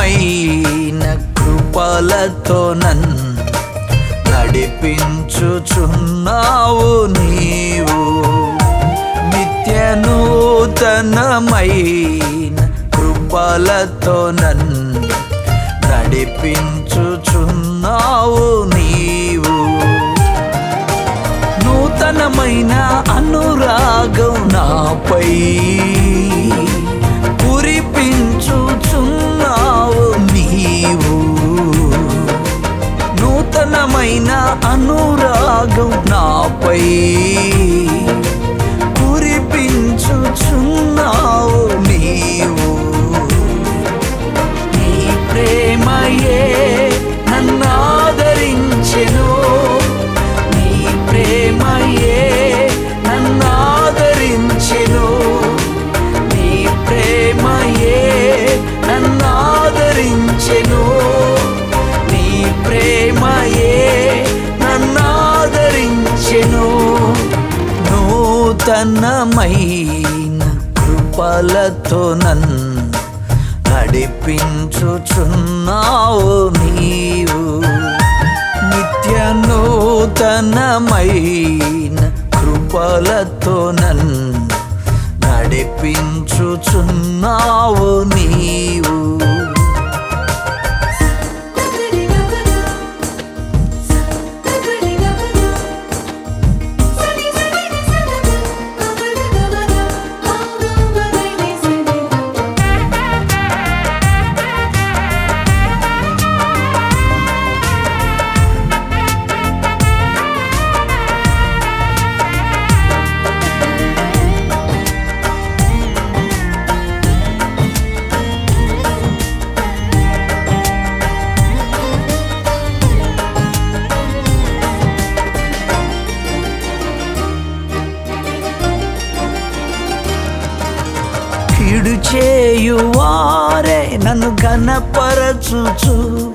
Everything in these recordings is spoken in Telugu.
కృపలతో నన్ను నడిపించుచున్నావు నీవు నిత్య నూతనమైన కృపలతో నన్ను నడిపించుచున్నావు నీవు నూతనమైన అనురాగం నాపై కురిపించుచున్నావు నీవు నూతనమైన అనురాగం నాపై కురిపించుచున్నావు నీవు నీ ప్రేమయే నన్నాదరించెను నీ ప్రేమయే నన్నాదరించెను నీ ప్రేమయే నన్నాదరించెను నీ ప్రేమయే నన్నాదరించెను నూతనమైన కృపలతో నన్ను నడిపించుచున్నావు నీవు నిత్య నూతనమైన కృపలతో నన్ను నడిపించుచున్నావు నీవు కీడు చేయువారే నన్ను ఘనపరచుచు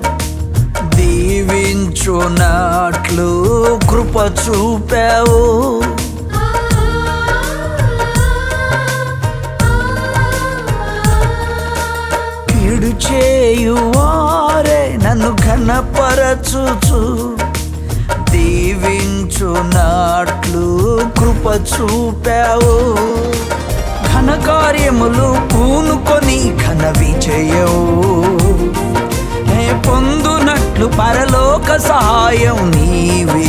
దీవించునట్లు కృప చూపావు కీడు చేయువారే నన్ను ఘనపరచుచు దీవించునట్లు కృప చూపావు ఘన కార్యములు పూనుకొని ఘన విజయవు నే పొందునట్లు పరలోక సహాయం నీవే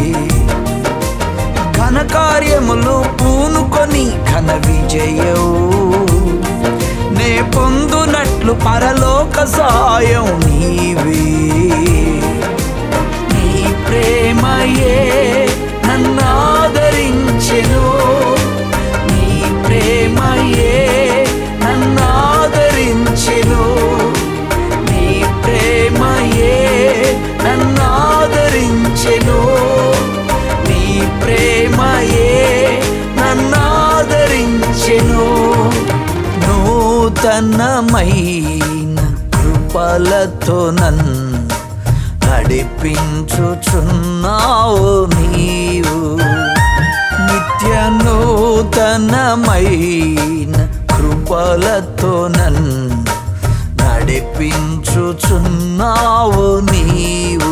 ఘన కార్యములు పూనుకొని ఘన విజయవు నే పొందునట్లు పరలోక సహాయం నీవే నీ ప్రేమయే నన్నాదరించెను నీ ప్రేమయే నన్నాదరించెను నీ ప్రేమయే నన్నాదరించెను నీ ప్రేమయే నన్నాదరించెను నూతనమైన కృపలతో నన్ను నడిపించుచున్నావు నీవు నిత్య నూతనమైన కృపలతో నన్ను నడిపించుచున్నావు నీవు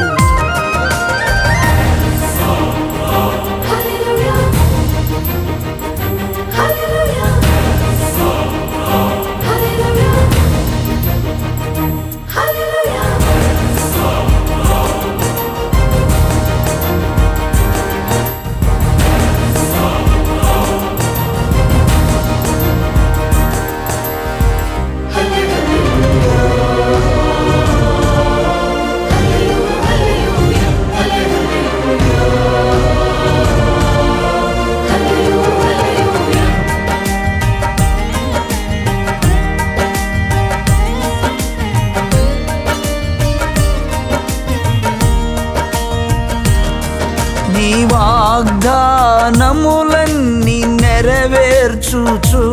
నీ వాగ్దానములన్నీ నెరవేర్చుచు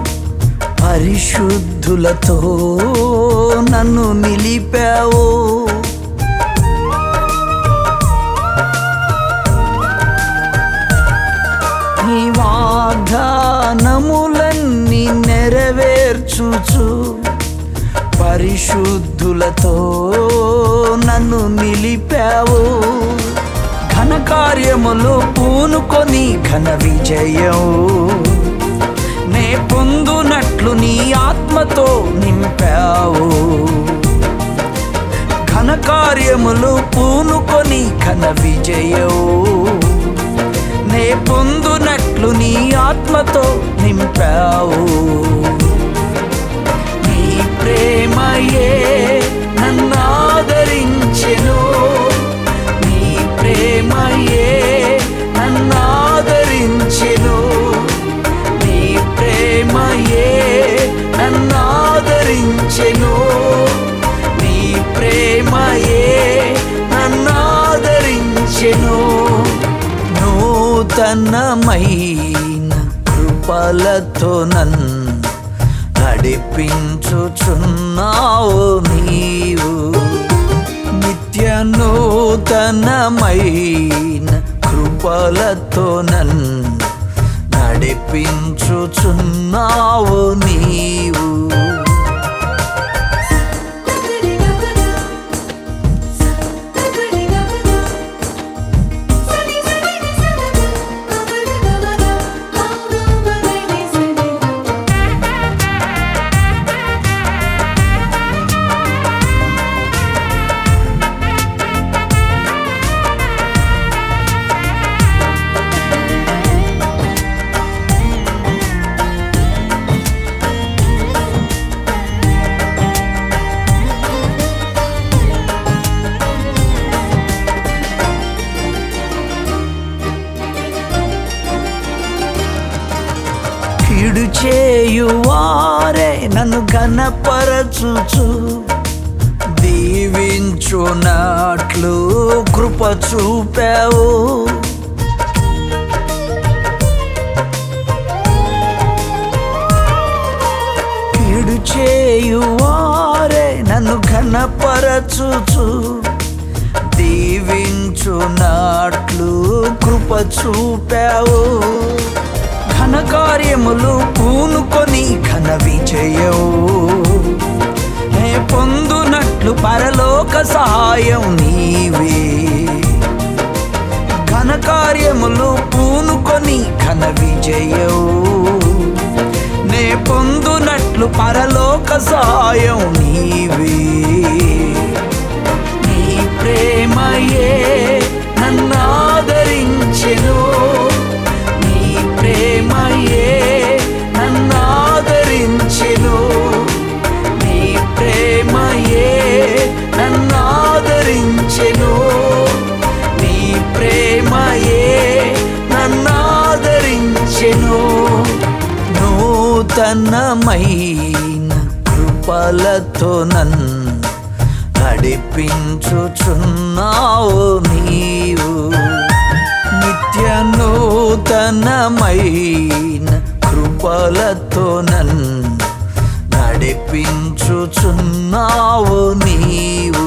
పరిశుద్ధులతో నన్ను నిలిపావు నీ వాగ్దానములన్నీ నెరవేర్చుచు పరిశుద్ధులతో పరిశుద్ధులతో నన్ను నిలిపావు ఘన కార్యములు పూనుకొని ఘన విజయం నే పొందునట్లు నీ ఆత్మతో నింపావు ఘన కార్యములు పూనుకొని ఘన విజయం నే పొందునట్లు నీ ఆత్మతో నింపావు నీ ప్రేమయే నన్ను ఆదరించెను నీ ప్రేమయే నన్ను ఆదరించెను నీ ప్రేమయే నన్ను ఆదరించెను నీ ప్రేమయే నన్ను ఆదరించెను నూతనమైన కృపలతో నన్ను నడిపించుచున్నావు నీవు నిత్య నూతనమైన కృపలతో నన్ను నడిపించుచున్నావు నీవు కీడు చేయువారే నన్ను ఘనపరచుచు దీవించునట్లు కృప చూపావు కీడు చేయువారే నన్ను ఘనపరచుచు దీవించునట్లు కృప చూపావు ఘన కార్యములు పూనుకొని ఘన విజయం నే పొందునట్లు పరలోక సహాయం నీవే ఘన కార్యములు పూనుకొని ఘన విజయం నే పొందునట్లు పరలోక సహాయం నీవే నీ ప్రేమయే నన్ను ఆదరించెను నీ ప్రేమయే నన్ను ఆదరించెను నీ ప్రేమయే నన్ను ఆదరించెను నీ ప్రేమయే నన్ను ఆదరించెను నూతనమైన కృపలతో నన్ను నడిపించుచున్నావు నీవు నిత్య నూతనమైన కృపలతో నన్ను నడిపించుచున్నావు నీవు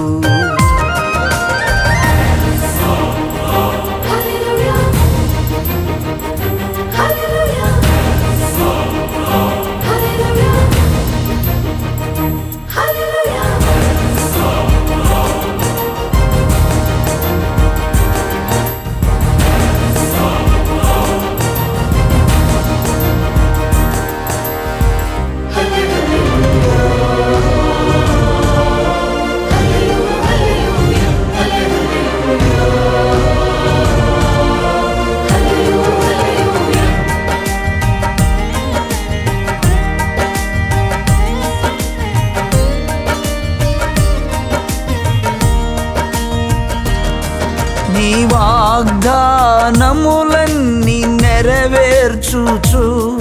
నీ వాగ్దానములన్నీ నెరవేర్చుచు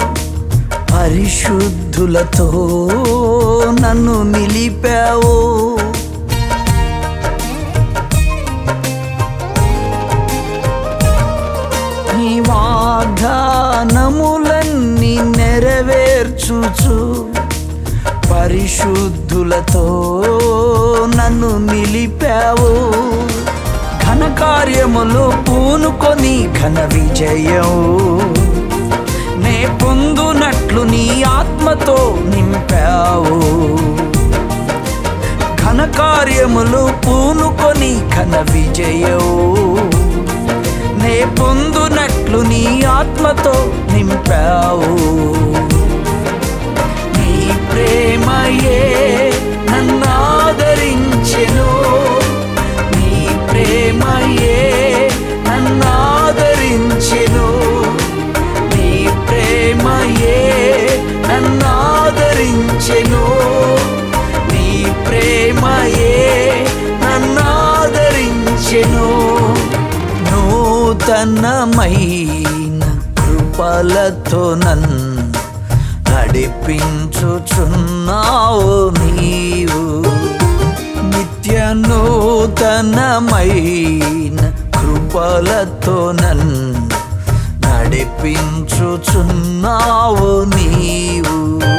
పరిశుద్ధులతో నన్ను నిలిపావు నీ వాగ్దానములన్నీ నెరవేర్చుచు పరిశుద్ధులతో నన్ను నిలిపావు ఘన కార్యములు పూనుకొని ఘన విజయం నే పొందునట్లు నీ ఆత్మతో నింపావు ఘనకార్యములు పూనుకొని ఘన విజయవు నే పొందునట్లు నీ ఆత్మతో నింపావు నీ ప్రేమయే నన్నాదరించెను నీ ప్రేమయే నన్నాదరించెను నీ ప్రేమయే నన్నాదరించెను నీ ప్రేమయే నన్నాదరించెను నూతనమైన కృపలతో నన్ను నడిపించుచున్నావు నీవు నిత్య నూతనమైన కృపలతో నన్ను నడిపించుచున్నావు నీవు